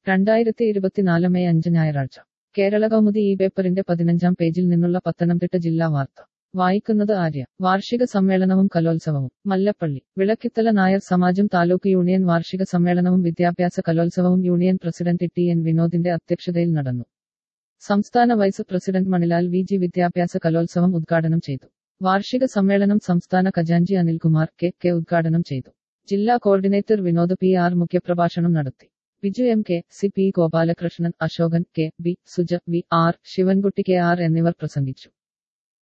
രണ്ടായിരത്തി ഇരുപത്തിനാല് മെയ് അഞ്ച് ഞായറാഴ്ച കേരള കൗമുദി ഈ പേപ്പറിന്റെ പതിനഞ്ചാം പേജിൽ നിന്നുള്ള പത്തനംതിട്ട ജില്ലാ വാർത്ത വായിക്കുന്നത് ആര്യ വാർഷിക സമ്മേളനവും കലോത്സവവും മല്ലപ്പള്ളി വിളക്കിത്തല നായർ സമാജം താലൂക്ക് യൂണിയൻ വാർഷിക സമ്മേളനവും വിദ്യാഭ്യാസ കലോത്സവവും യൂണിയൻ പ്രസിഡന്റ് ടി എൻ വിനോദിന്റെ അധ്യക്ഷതയിൽ നടന്നു സംസ്ഥാന vice president Manilal V G വിദ്യാഭ്യാസ കലോത്സവം ഉദ്ഘാടനം ചെയ്തു വാർഷിക സമ്മേളനം സംസ്ഥാന ഖജാൻജി അനിൽകുമാർ കെ കെ ഉദ്ഘാടനം ചെയ്തു ജില്ലാ കോർഡിനേറ്റർ വിനോദ് പി ആർ മുഖ്യപ്രഭാഷണം നടത്തി Biju M K C P Gopalakrishnan Ashokan K B Suja V R Sivankutty K R എന്നിവർ പ്രസംഗിച്ചു